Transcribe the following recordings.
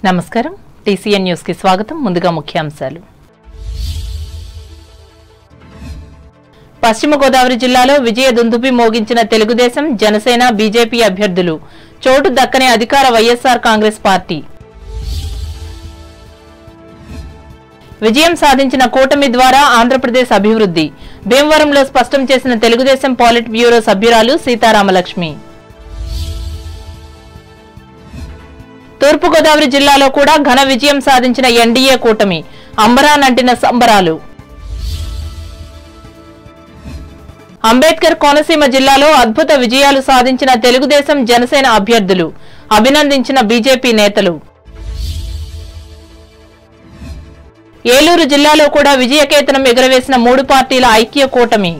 నమస్కారం TCN news కి స్వాగతం ముందుగా ముఖ్యాంశాలు పశ్చిమ గోదావరి జిల్లాలో విజయ దుందుబి మోగించిన తెలుగుదేశం జనసేన బీజేపీ అభ్యర్థులు చోటు దక్కని అధికార వైఎస్ఆర్ కాంగ్రెస్ పార్టీ విజయం సాధించిన కూటమి ద్వారా ఆంధ్రప్రదేశ్ అభివృద్ధి భీమవరంలో స్పష్టం చేసిన తెలుగుదేశం పాలిట్ బ్యూరో సభ్యురాలు సీతారామలక్ష్మి తూర్పుగోదావరి జిల్లాలో కూడా ఘన విజయం సాధించిన ఎన్డీఏ కూటమి అంబరానంటిన సంబరాలు అంబేద్కర్ కోనసీమ జిల్లాలో అద్భుత విజయాలు సాధించిన తెలుగుదేశం జనసేన అభ్యర్థులు అభినందించిన బీజేపీ నేతలు ఏలూరు జిల్లాలో కూడా విజయకేతనం ఎగురవేసిన మూడు పార్టీల ఐక్య కూటమి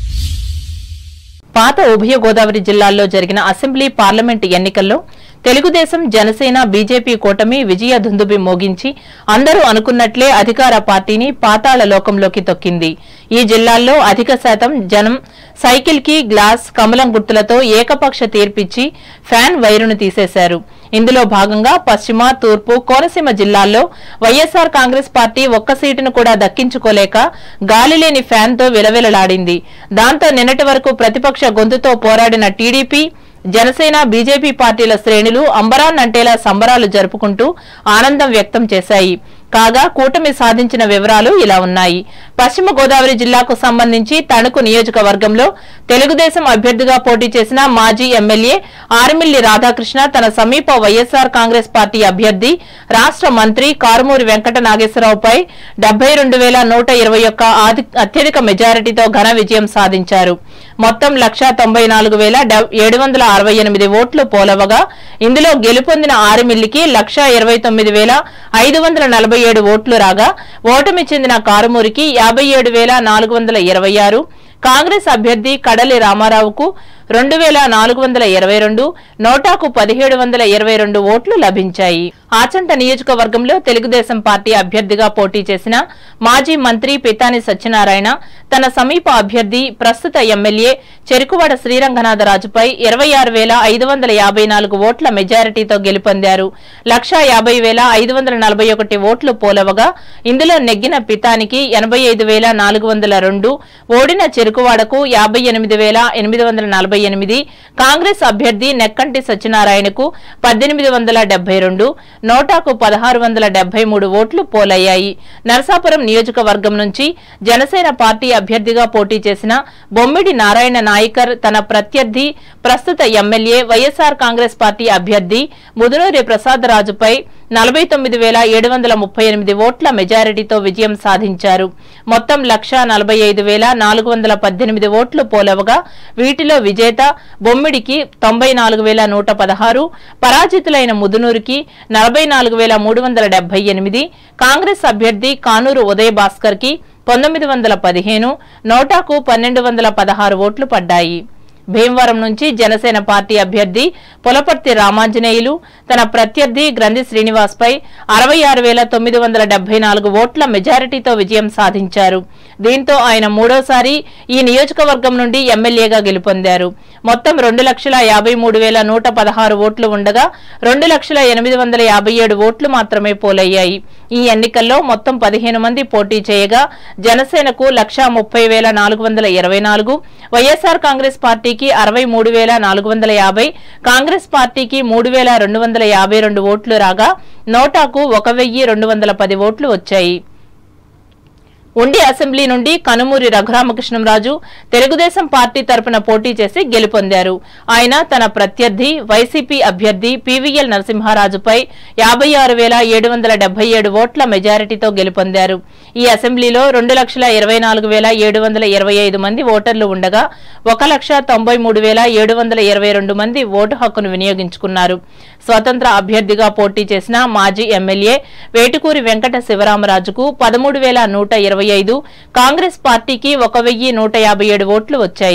పాత ఉభయ గోదావరి జిల్లాల్లో జరిగిన అసెంబ్లీ పార్లమెంట్ ఎన్నికల్లో తెలుగుదేశం జనసేన బీజేపీ కూటమి విజయ దుందుబి మోగించి అందరూ అనుకున్నట్లే అధికార పార్టీని పాతాళ లోకంలోకి తొక్కింది ఈ జిల్లాల్లో అధిక శాతం జనం సైకిల్ కి గ్లాస్ కమలం గుర్తులతో ఏకపక్ష తీర్పిచ్చి ఫ్యాన్ వైరును తీసేశారు ఇందులో భాగంగా పశ్చిమ తూర్పు కోనసీమ జిల్లాల్లో వైఎస్ఆర్ కాంగ్రెస్ పార్టీ ఒక్క సీటును కూడా దక్కించుకోలేక గాలిలేని ఫ్యాన్ తో విలవిలలాడింది దాంతో నిన్నటి వరకు ప్రతిపక్ష గొంతుతో పోరాడిన టీడీపీ జనసేన బీజేపీ పార్టీల శ్రేణులు అంబరాన్నంటేలా సంబరాలు జరుపుకుంటూ ఆనందం వ్యక్తం చేశాయి కాగా కూటమి సాధించిన వివరాలు ఇలా ఉన్నాయి పశ్చిమ గోదావరి జిల్లాకు సంబంధించి తణుకు నియోజకవర్గంలో తెలుగుదేశం అభ్యర్థిగా పోటీ చేసిన మాజీ ఎమ్మెల్యే ఆర్మిల్లి రాధాకృష్ణ తన సమీప వైఎస్ఆర్ కాంగ్రెస్ పార్టీ అభ్యర్థి రాష్ట్ర మంత్రి కారుమూరి వెంకట నాగేశ్వరరావుపై డెబ్బై రెండు వేల నూట ఇరవై ఒక్క ఆది- అత్యధిక మెజారిటీతో ఘన విజయం సాధించారు మొత్తం లక్షా తొంభై నాలుగు వేల ఏడు వందల అరవై ఎనిమిది ఓట్లు పోలవగా ఇందులో గెలుపొందిన ఆరుమిల్లికి లక్షా ఇరవై తొమ్మిది వేల ఐదు వందల నలభై ఏడు ఓట్లు రాగా ఓటమి చెందిన కారుమూరికి యాభై ఏడు వేల నాలుగు వందల ఇరవై ఆరు కాంగ్రెస్ అభ్యర్థి కడలి రామారావుకు రెండు వేల నాలుగు వందల ఇరవై రెండు నోటాకు పదిహేడు వందల ఇరవై రెండు ఓట్లు లభించాయి ఆచంట నియోజకవర్గంలో తెలుగుదేశం పార్టీ అభ్యర్థిగా పోటీ చేసిన మాజీ మంత్రి పితాని సత్యనారాయణ తన సమీప అభ్యర్థి ప్రస్తుత ఎమ్మెల్యే చెరుకువాడ శ్రీరంగనాథరాజుపై ఇరవై ఆరు వేల ఐదు వందల యాభై నాలుగు ఓట్ల మెజారిటీతో గెలుపొందారు లక్షా యాభై వేల ఐదు వందల నలభై ఒకటి ఓట్లు పోలవగా ఇందులో నెగ్గిన పితానికి ఎనభై ఐదు వేల నాలుగు వందల రెండు ఓడిన చెరుకువాడకు యాభై ఎనిమిది వేల ఎనిమిది వందల నలభై ఎనిమిది కాంగ్రెస్ అభ్యర్థి నెక్కంటి సత్యనారాయణకు పద్దెనిమిది వందల డెబ్బై రెండు నోటాకు పదహారు వందల డెబ్బై మూడు ఓట్లు పోలయ్యాయి నరసాపురం నియోజకవర్గం నుంచి జనసేన పార్టీ అభ్యర్థిగా పోటీ చేసిన బొమ్మిడి నారాయణ నాయకర్ తన ప్రత్యర్థి ప్రస్తుత ఎమ్మెల్యే వైఎస్ఆర్ కాంగ్రెస్ పార్టీ అభ్యర్థి ముదునూరి ప్రసాదరాజుపై నలభై తొమ్మిది వేల ఏడు వందల ముప్పై ఎనిమిది ఓట్ల మెజారిటీతో విజయం సాధించారు మొత్తం లక్షా నలభై ఐదు వేల నాలుగు వందల పద్దెనిమిది ఓట్లు పోలవగా వీటిలో విజేత బొమ్మిడికి తొంభై నాలుగు వేల నూట పదహారు పరాజితులైన ముదునూరుకి నలభై నాలుగు వేల మూడు వందల డెబ్బై ఎనిమిది కాంగ్రెస్ అభ్యర్థి కానూరు ఉదయ భాస్కర్ కి పంతొమ్మిది వందల పదిహేను నోటాకు పన్నెండు వందల పదహారు ఓట్లు పడ్డాయి భీమవరం నుంచి జనసేన పార్టీ అభ్యర్థి పులపర్తి రామాంజనేయులు తన ప్రత్యర్థి గ్రంథి శ్రీనివాస్ పై అరవై ఆరు వేల తొమ్మిది వందల డెబ్బై నాలుగు ఓట్ల మెజారిటీతో విజయం సాధించారు దీంతో ఆయన మూడోసారి ఈ నియోజకవర్గం నుండి ఎమ్మెల్యేగా గెలుపొందారు మొత్తం రెండు లక్షల యాభై మూడు వేల నూట పదహారు ఓట్లు ఉండగా రెండు లక్షల ఎనిమిది వందల యాభై ఏడు ఓట్లు మాత్రమే పోలయ్యాయి ఈ ఎన్నికల్లో మొత్తం పదిహేను మంది పోటీ చేయగా జనసేనకు లక్షా ముప్పై వేల నాలుగు వందల ఇరవై నాలుగు వైఎస్ఆర్ కాంగ్రెస్ పార్టీకి అరవై మూడు వేల నాలుగు వందల యాభై కాంగ్రెస్ పార్టీకి మూడు వేల రెండు వందల యాభై రెండు ఓట్లు రాగా నోటాకు ఒక వెయ్యి రెండు వందల పది ఓట్లు వచ్చాయి ఉండి అసెంబ్లీ నుండి కనుమూరి రఘురామకృష్ణంరాజు తెలుగుదేశం పార్టీ తరపున పోటీ చేసి గెలుపొందారు ఆయన తన ప్రత్యర్థి వైసీపీ అభ్యర్థి పీవీఎల్ నరసింహారాజుపై యాభై ఆరు వేల ఏడు వందల డెబ్బై ఏడు ఓట్ల మెజారిటీతో గెలుపొందారు ఈ అసెంబ్లీలో రెండు లక్షల ఇరవై నాలుగు వేల ఏడు వందల ఇరవై ఐదు మంది ఓటర్లు ఉండగా ఒక లక్ష తొంభై మూడు వేల ఏడు వందల ఇరవై రెండు మంది ఓటు హక్కును వినియోగించుకున్నారు స్వతంత్ర అభ్యర్థిగా పోటీ చేసిన మాజీ ఎమ్మెల్యే వేటుకూరి వెంకట శివరామరాజుకు పదమూడు వేల నూట ఇరవై ఐదు కాంగ్రెస్ పార్టీకి ఒక వెయ్యి నూట యాభై ఏడు ఓట్లు వచ్చాయి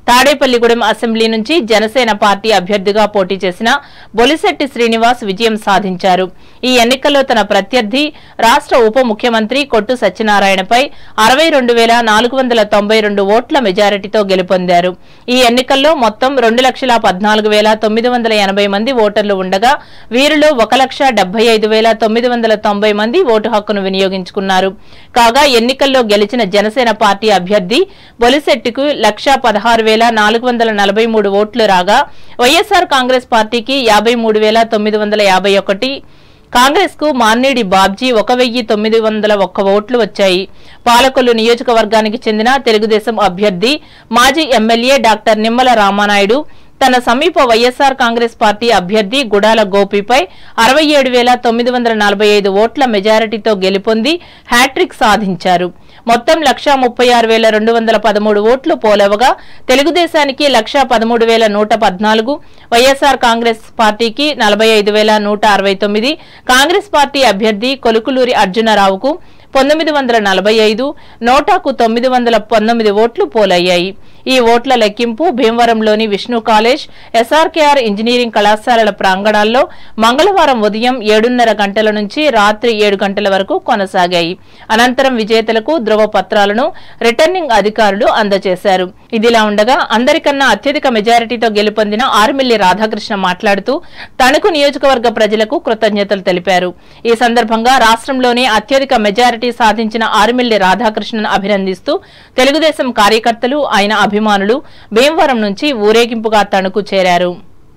తాడేపల్లిగూడెం అసెంబ్లీ నుంచి జనసేన పార్టీ అభ్యర్థిగా పోటీ చేసిన బొలిశెట్టి శ్రీనివాస్ విజయం సాధించారు ఈ ఎన్నికల్లో తన ప్రత్యర్థి రాష్ట్ర ఉప ముఖ్యమంత్రి కొట్టు సత్యనారాయణపై అరవై రెండు వేల నాలుగు వందల తొంభై రెండు ఓట్ల మెజారిటీతో గెలుపొందారు ఈ ఎన్నికల్లో మొత్తం రెండు లక్షల పద్నాలుగు వేల తొమ్మిది వందల ఎనభై మంది ఓటర్లు ఉండగా వీరిలో ఒక లక్ష డెబ్బై ఐదు వేల తొమ్మిది వందల తొంభై మంది ఓటు హక్కును వినియోగించుకున్నారు కాగా ఎన్నికల్లో గెలిచిన జనసేన పార్టీ అభ్యర్థి బొలిశెట్టికు లక్ష పదహారు వేల నాలుగు వందల నలభై మూడు ఓట్లు రాగా వైఎస్ఆర్ కాంగ్రెస్ పార్టీకి యాభై మూడు వేల తొమ్మిది వందల యాభై ఒకటి కాంగ్రెస్ కు మార్నేడి బాబ్జీ ఒక వెయ్యి తొమ్మిది వందల ఒక్క ఓట్లు వచ్చాయి పాలకొల్లు నియోజకవర్గానికి చెందిన తెలుగుదేశం అభ్యర్థి మాజీ ఎమ్మెల్యే డాక్టర్ నిమ్మల రామానాయుడు తన సమీప వైఎస్ఆర్ కాంగ్రెస్ పార్టీ అభ్యర్థి గుడాల గోపిపై అరవై ఏడు వేల తొమ్మిది వందల నలభై ఐదు ఓట్ల మెజారిటీతో గెలుపొంది హ్యాట్రిక్ సాధించారు మొత్తం లక్షా ముప్పై ఆరు వేల రెండు వందల పదమూడు ఓట్లు పోలవగా తెలుగుదేశానికి లక్షా పదమూడు వేల నూట పద్నాలుగు వైఎస్ఆర్ కాంగ్రెస్ పార్టీకి నలభై ఐదు వేల నూట అరవై తొమ్మిది కాంగ్రెస్ పార్టీ అభ్యర్థి కొలుకులూరి అర్జునరావుకు పంతొమ్మిది వందల నలభై ఐదు నోటాకు తొమ్మిది వందల పంతొమ్మిది ఓట్లు పోలయ్యాయి ఈ ఓట్ల లెక్కింపు భీమవరంలోని విష్ణు కాలేజ్ ఎస్ఆర్కేఆర్ ఇంజనీరింగ్ కళాశాలల ప్రాంగణాల్లో మంగళవారం ఉదయం ఏడున్నర గంటల నుంచి రాత్రి ఏడు గంటల వరకు కొనసాగాయి అనంతరం విజేతలకు ధృవ పత్రాలను రిటర్నింగ్ అధికారులు అందజేశారు ఇదిలా ఉండగా అందరికన్నా అత్యధిక మెజారిటీతో గెలుపొందిన ఆరుమిల్లి రాధాకృష్ణ మాట్లాడుతూ తణుకు నియోజకవర్గ ప్రజలకు కృతజ్ఞతలు తెలిపారు ఈ సందర్భంగా రాష్ట్రంలోనే అత్యధిక మెజారిటీ సాధించిన ఆరుమిల్లి రాధాకృష్ణను అభినందిస్తూ తెలుగుదేశం కార్యకర్తలు ఆయన అభిమానులు భీమవరం నుంచి ఊరేగింపుగా తణుకు చేరారు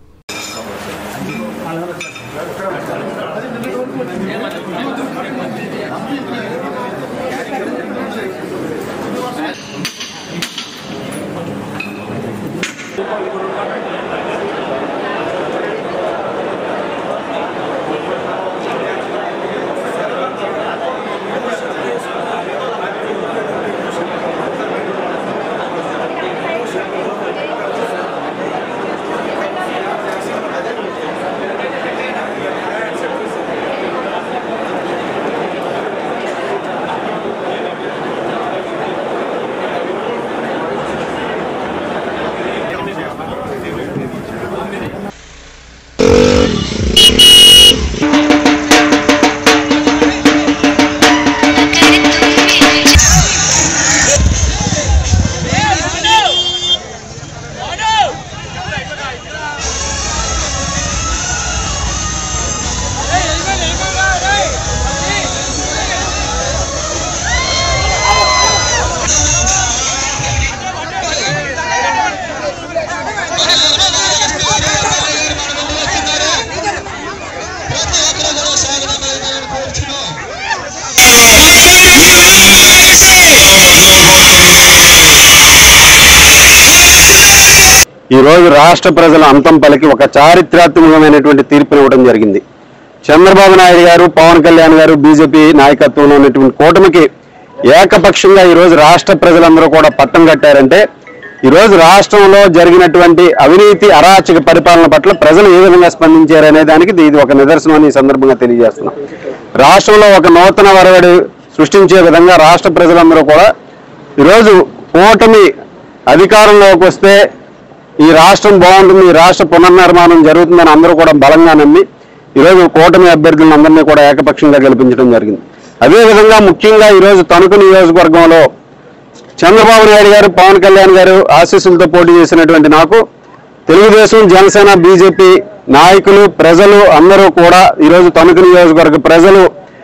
ఈ రోజు రాష్ట్ర ప్రజల అంతం పలికి ఒక చారిత్రాత్మకమైనటువంటి తీర్పునివ్వడం జరిగింది చంద్రబాబు నాయుడు గారు పవన్ కళ్యాణ్ గారు బీజేపీ నాయకత్వంలో ఉన్నటువంటి కూటమికి ఏకపక్షంగా ఈ రోజు రాష్ట్ర ప్రజలందరూ కూడా పట్టం కట్టారంటే ఈ రోజు రాష్ట్రంలో జరిగినటువంటి అవినీతి అరాచక పరిపాలన పట్ల ప్రజలు ఏ విధంగా స్పందించారనే దానికి ఇది ఒక నిదర్శనం అని ఈ సందర్భంగా తెలియజేస్తున్నాం రాష్ట్రంలో ఒక నూతన వరవడి సృష్టించే విధంగా రాష్ట్ర ప్రజలందరూ కూడా ఈరోజు కూటమి అధికారంలోకి వస్తే ఈ రాష్ట్రం బాగుంటుంది ఈ రాష్ట్ర పునర్నిర్మాణం జరుగుతుందని అందరూ కూడా బలంగా నమ్మి ఈరోజు కూటమి అభ్యర్థులను అందరినీ కూడా ఏకపక్షంగా గెలిపించడం జరిగింది అదేవిధంగా ముఖ్యంగా ఈరోజు తణుకు నియోజకవర్గంలో చంద్రబాబు నాయుడు గారు పవన్ కళ్యాణ్ గారు ఆశీస్సులతో పోటీ చేసినటువంటి నాకు తెలుగుదేశం జనసేన బీజేపీ నాయకులు ప్రజలు అందరూ కూడా ఈరోజు తణుకు నియోజకవర్గ ప్రజలు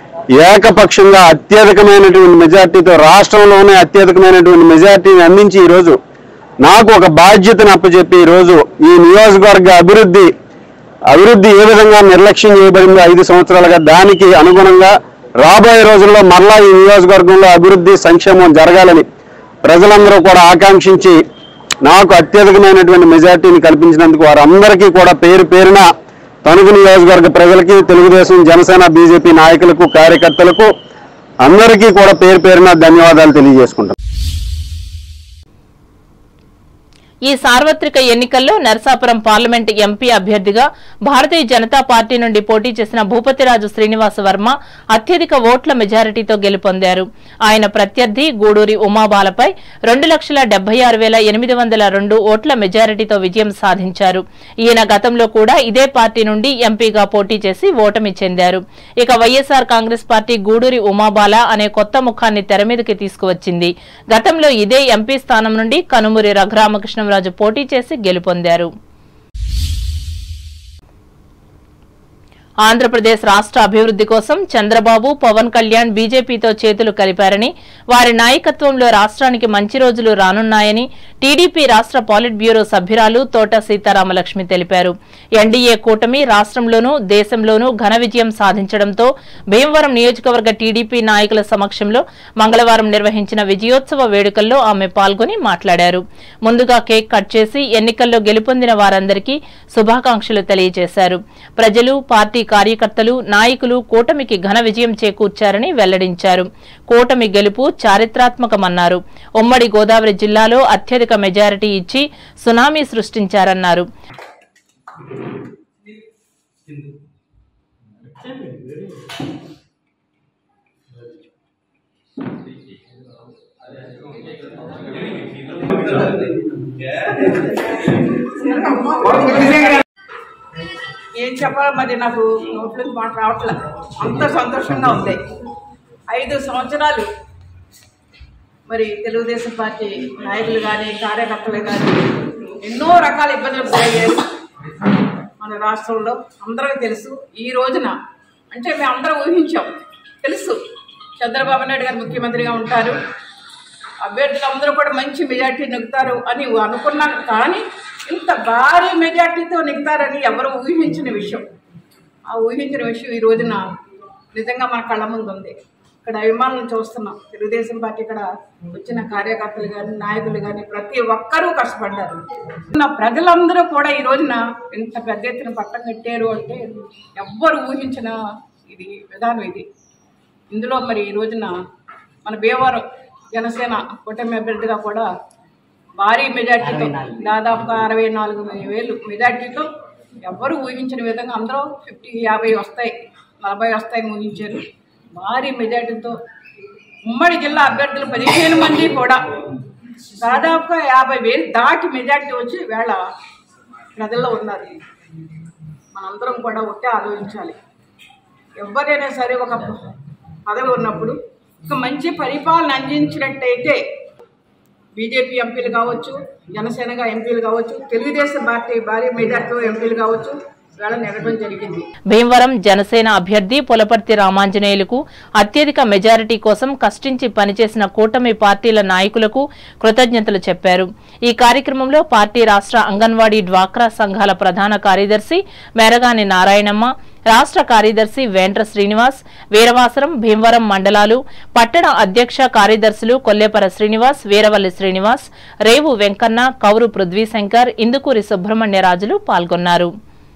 ఏకపక్షంగా అత్యధికమైనటువంటి మెజార్టీతో రాష్ట్రంలోనే అత్యధికమైనటువంటి మెజార్టీని అందించి ఈరోజు నాకు ఒక బాధ్యతను అప్పచెప్పి ఈరోజు ఈ నియోజకవర్గ అభివృద్ధి అభివృద్ధి ఏ విధంగా నిర్లక్ష్యం చేయబడిందో ఐదు సంవత్సరాలుగా దానికి అనుగుణంగా రాబోయే రోజుల్లో మరలా ఈ నియోజకవర్గంలో అభివృద్ధి సంక్షేమం జరగాలని ప్రజలందరూ కూడా ఆకాంక్షించి నాకు అత్యధికమైనటువంటి మెజార్టీని కల్పించినందుకు వారందరికీ కూడా పేరు పేరున తణుకు నియోజకవర్గ ప్రజలకి తెలుగుదేశం జనసేన బీజేపీ నాయకులకు కార్యకర్తలకు అందరికీ కూడా పేరు పేరున ధన్యవాదాలు తెలియజేసుకుంటాం ఈ సార్వత్రిక ఎన్నికల్లో నరసాపురం పార్లమెంట్ ఎంపీ అభ్యర్థిగా భారతీయ జనతా పార్టీ నుండి పోటీ చేసిన భూపతిరాజు శ్రీనివాస వర్మ అత్యధిక ఓట్ల మెజారిటీతో గెలుపొందారు ఆయన ప్రత్యర్థి గూడూరి ఉమాబాలపై రెండు లక్షల డెబ్బై ఆరు వేల ఎనిమిది వందల రెండు ఓట్ల మెజారిటీతో విజయం సాధించారు ఈయన గతంలో కూడా ఇదే పార్టీ నుండి ఎంపీగా పోటీ చేసి ఓటమి చెందారు ఇక వైఎస్ఆర్ కాంగ్రెస్ పార్టీ గూడూరి ఉమాబాల అనే కొత్త ముఖాన్ని తెరమీదకి తీసుకువచ్చింది గతంలో ఇదే ఎంపీ స్థానం నుండి కనుమూరి రఘురామకృష్ణంరాజు పోటీ చేసి గెలుపొందారు ఆంధ్రప్రదేశ్ రాష్ట్ర అభివృద్ధి కోసం చంద్రబాబు పవన్ కళ్యాణ్ బీజేపీతో చేతులు కలిపారని వారి నాయకత్వంలో రాష్ట్రానికి మంచి రోజులు రానున్నాయని టీడీపీ రాష్ట్ర పాలిట్ బ్యూరో సభ్యురాలు తోట సీతారామలక్ష్మి తెలిపారు ఎన్డీఏ కూటమి రాష్ట్రంలోనూ దేశంలోనూ ఘన విజయం సాధించడంతో భీమవరం నియోజకవర్గ టీడీపీ నాయకుల సమక్షంలో మంగళవారం నిర్వహించిన విజయోత్సవ వేడుకల్లో ఆమె పాల్గొని మాట్లాడారు ముందుగా కేక్ కట్ చేసి ఎన్నికల్లో గెలుపొందిన వారందరికీ శుభాకాంక్షలు తెలియజేశారు ప్రజలు పార్టీ కార్యకర్తలు నాయకులు కూటమికి ఘన విజయం చేకూర్చారని వెల్లడించారు కూటమి గెలుపు చారిత్రాత్మకమన్నారు ఉమ్మడి గోదావరి జిల్లాలో అత్యధిక మెజారిటీ ఇచ్చి సునామీ సృష్టించారన్నారు ఏం చెప్పాలో మరి నాకు నోట్లో నుంచి మాట రావట్లేదు అంత సంతోషంగా ఉంది ఐదు సంవత్సరాలు మరి తెలుగుదేశం పార్టీ నాయకులు కానీ కార్యకర్తలు కానీ ఎన్నో రకాల ఇబ్బందులు గురయ్యారు మన రాష్ట్రంలో అందరికీ తెలుసు ఈ రోజున అంటే మేము అందరం ఊహించాం తెలుసు చంద్రబాబు నాయుడు గారు ముఖ్యమంత్రిగా ఉంటారు అభ్యర్థులు అందరూ కూడా మంచి మెజార్టీ నెగ్గుతారు అని అనుకున్నాం కానీ ఇంత భారీ మెజార్టీతో నెగ్గుతారని ఎవరు ఊహించిన విషయం ఆ ఊహించిన విషయం ఈ రోజున నిజంగా మన కళ్ళ ముందు ఉంది ఇక్కడ అభిమానులను చూస్తున్నాం తెలుగుదేశం పార్టీ ఇక్కడ వచ్చిన కార్యకర్తలు కానీ నాయకులు కానీ ప్రతి ఒక్కరూ కష్టపడ్డారు నా ప్రజలందరూ కూడా ఈ రోజున ఇంత పెద్ద ఎత్తున పట్టం కట్టారు అంటే ఎవ్వరు ఊహించిన ఇది విధానం ఇది ఇందులో మరి ఈ రోజున మన భీమవరం జనసేన కూటమి అభ్యర్థిగా కూడా భారీ మెజార్టీతో దాదాపుగా అరవై నాలుగు వేలు మెజార్టీతో ఎవ్వరూ ఊహించిన విధంగా అందరూ ఫిఫ్టీ యాభై వస్తాయి నలభై వస్తాయని ఊహించారు భారీ మెజార్టీతో ఉమ్మడి జిల్లా అభ్యర్థులు పదిహేను మంది కూడా దాదాపుగా యాభై వేలు దాటి మెజార్టీ వచ్చి వేళ ప్రజల్లో ఉన్నారు మనందరం కూడా ఒకటే ఆలోచించాలి ఎవరైనా సరే ఒక పదవి ఉన్నప్పుడు ఒక మంచి పరిపాలన అందించినట్టయితే బీజేపీ ఎంపీలు కావచ్చు జనసేనగా ఎంపీలు కావచ్చు తెలుగుదేశం పార్టీ భారీ మెజార్టీతో ఎంపీలు కావచ్చు వేళ నెరవేరడం జరిగింది భీమవరం జనసేన అభ్యర్థి పులపర్తి రామాంజనేయులకు అత్యధిక మెజారిటీ కోసం కష్టించి పనిచేసిన కూటమి పార్టీల నాయకులకు కృతజ్ఞతలు చెప్పారు ఈ కార్యక్రమంలో పార్టీ రాష్ట్ర అంగన్వాడీ డ్వాక్రా సంఘాల ప్రధాన కార్యదర్శి మేరగాని నారాయణమ్మ రాష్ట్ర కార్యదర్శి వేంట్ర శ్రీనివాస్ వీరవాసరం భీమవరం మండలాలు పట్టణ అధ్యక్ష కార్యదర్శులు కొల్లేపర శ్రీనివాస్ వీరవల్లి శ్రీనివాస్ రేవు వెంకన్న కౌరు పృథ్వీశంకర్ ఇందుకూరి సుబ్రహ్మణ్యరాజులు పాల్గొన్నారు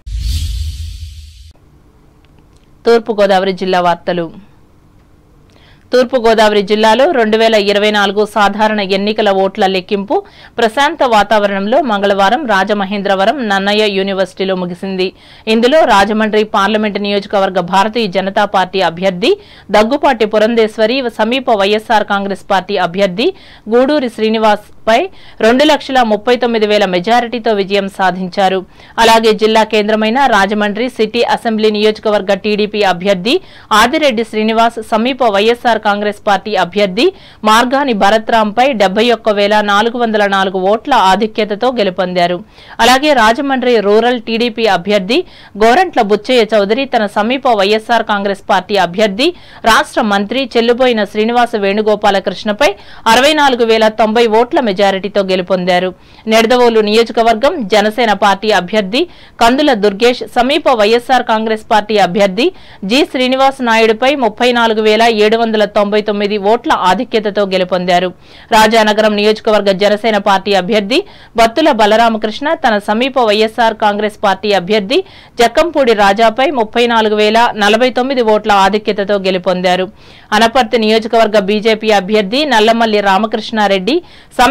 తూర్పుగోదావరి జిల్లా వార్తలు తూర్పుగోదావరి జిల్లాలో రెండు వేల ఇరవై నాలుగు సాధారణ ఎన్నికల ఓట్ల లెక్కింపు ప్రశాంత వాతావరణంలో మంగళవారం రాజమహేంద్రవరం నన్నయ్య యూనివర్సిటీలో ముగిసింది ఇందులో రాజమండ్రి పార్లమెంటు నియోజకవర్గ భారతీయ జనతా పార్టీ అభ్యర్థి దగ్గుపాటి పురంధేశ్వరి సమీప వైఎస్సార్ కాంగ్రెస్ పార్టీ అభ్యర్థి గూడూరి శ్రీనివాస్ పై రెండు లక్షల ముప్పై తొమ్మిది వేల మెజారిటీతో విజయం సాధించారు అలాగే జిల్లా కేంద్రమైన రాజమండ్రి సిటీ అసెంబ్లీ నియోజకవర్గ టీడీపీ అభ్యర్థి ఆదిరెడ్డి శ్రీనివాస్ సమీప వైఎస్సార్ కాంగ్రెస్ పార్టీ అభ్యర్థి మార్గాని భరత్రాంపై డెబ్బై ఒక్క వేల నాలుగు వందల నాలుగు ఓట్ల ఆధిక్యతతో గెలుపొందారు అలాగే రాజమండ్రి రూరల్ టీడీపీ అభ్యర్థి గోరంట్ల బుచ్చయ్య చౌదరి తన సమీప వైఎస్సార్ కాంగ్రెస్ పార్టీ అభ్యర్థి రాష్ట్ర మంత్రి చెల్లుబోయిన శ్రీనివాస వేణుగోపాలకృష్ణపై అరవై నాలుగు వేల తొంభై ఓట్ల మెజారిటీతో గెలుపొందారు నెడదవోలు నియోజకవర్గం జనసేన పార్టీ అభ్యర్థి కందుల దుర్గేష్ సమీప వైఎస్సార్ కాంగ్రెస్ పార్టీ అభ్యర్థి జి శ్రీనివాస్ నాయుడుపై ముప్పై నాలుగు వేల ఏడు వందల తొంభై తొమ్మిది ఓట్ల ఆధిక్యతతో గెలుపొందారు రాజానగరం నియోజకవర్గ జనసేన పార్టీ అభ్యర్థి బత్తుల బలరామకృష్ణ తన సమీప వైఎస్సార్ కాంగ్రెస్ పార్టీ అభ్యర్థి జక్కంపూడి రాజాపై ముప్పై నాలుగు వేల నలభై తొమ్మిది ఓట్ల ఆధిక్యతతో గెలుపొందారు అనపర్తి నియోజకవర్గ బీజేపీ అభ్యర్థి నల్లమల్లి రామకృష్ణారెడ్డి సమీప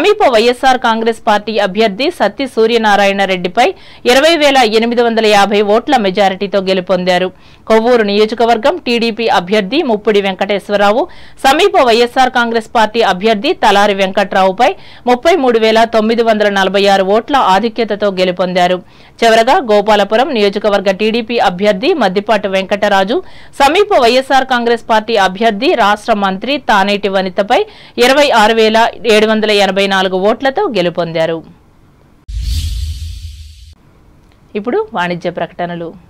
సమీప వైఎస్ఆర్ కాంగ్రెస్ పార్టీ అభ్యర్థి సత్తి సూర్యనారాయణ రెడ్డిపై ఇరవై వేల ఎనిమిది వందల యాభై ఓట్ల మెజారిటీతో గెలుపొందారు కొవ్వూరు నియోజకవర్గం టీడీపీ అభ్యర్థి ముప్పిడి వెంకటేశ్వరరావు సమీప వైఎస్ఆర్ కాంగ్రెస్ పార్టీ అభ్యర్థి తలారి వెంకట్రావుపై ముప్పై మూడు వేల తొమ్మిది వందల నలభై ఆరు ఓట్ల ఆధిక్యతతో గెలుపొందారు చివరగా గోపాలపురం నియోజకవర్గ టీడీపీ అభ్యర్థి మద్దిపాటి వెంకటరాజు సమీప వైఎస్ఆర్ కాంగ్రెస్ పార్టీ అభ్యర్థి రాష్ట్ర మంత్రి తానేటి వనితపై ఇరవై ఆరు వేల ఏడు వందల ఎనభై నాలుగు ఓట్లతో గెలుపొందారు ఇప్పుడు వాణిజ్య ప్రకటనలు